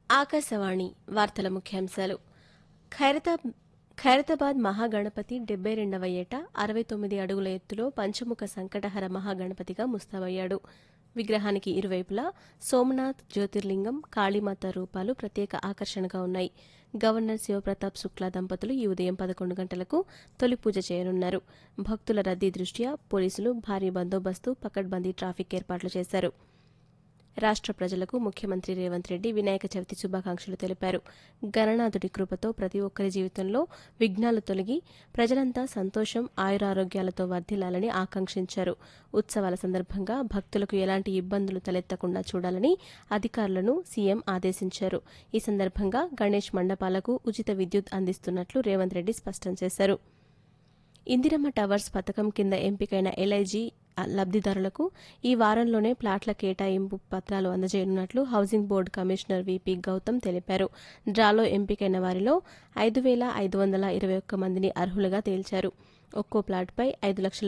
ఆకాశవాణి వార్తల ముఖ్యాంశాలు ఖైరతాబ్ ఖైరతాబాద్ మహాగణపతి డెబ్బై రెండవ ఏట అరవై తొమ్మిది అడుగుల ఎత్తులో పంచముఖ సంకటహర మహాగణపతిగా ముస్తాబయ్యాడు విగ్రహానికి ఇరువైపులా సోమనాథ్ జ్యోతిర్లింగం కాళీమాత రూపాలు ప్రత్యేక ఆకర్షణగా ఉన్నాయి గవర్నర్ శివప్రతాప్ శుక్లా దంపతులు ఈ ఉదయం పదకొండు గంటలకు తొలి పూజ చేయనున్నారు భక్తుల రద్దీ దృష్ట్యా పోలీసులు భారీ బందోబస్తు పకడ్బందీ ట్రాఫిక్ ఏర్పాట్లు చేశారు రాష్ట్ర ప్రజలకు ముఖ్యమంత్రి రేవంత్ రెడ్డి వినాయక చవితి శుభాకాంక్షలు తెలిపారు గణనాథుడి కృపతో ప్రతి ఒక్కరి జీవితంలో విఘ్నాలు తొలగి ప్రజలంతా సంతోషం ఆయురారోగ్యాలతో వర్ధిల్లాలని ఆకాంక్షించారు ఉత్సవాల సందర్భంగా భక్తులకు ఎలాంటి ఇబ్బందులు తలెత్తకుండా చూడాలని అధికారులను సీఎం ఆదేశించారు ఈ సందర్భంగా గణేష్ మండపాలకు ఉచిత విద్యుత్ అందిస్తున్నట్లు రేవంత్ రెడ్డి స్పష్టం చేశారు ఇందిరమ్మ టవర్స్ పథకం కింద ఎంపికైన ఎల్ఐజీ లబ్దిదారులకు ఈ వారంలోనే ప్లాట్ల కేటాయింపు పత్రాలు అందజేయనున్నట్లు housing board commissioner VP Gautam తెలిపారు డ్రాలో ఎంపికైన వారిలో ఐదు వేల ఐదు వందల ఇరవై ఒక్క మందిని అర్హులుగా తేల్చారు ఒక్కో ప్లాట్పై ఐదు లక్షల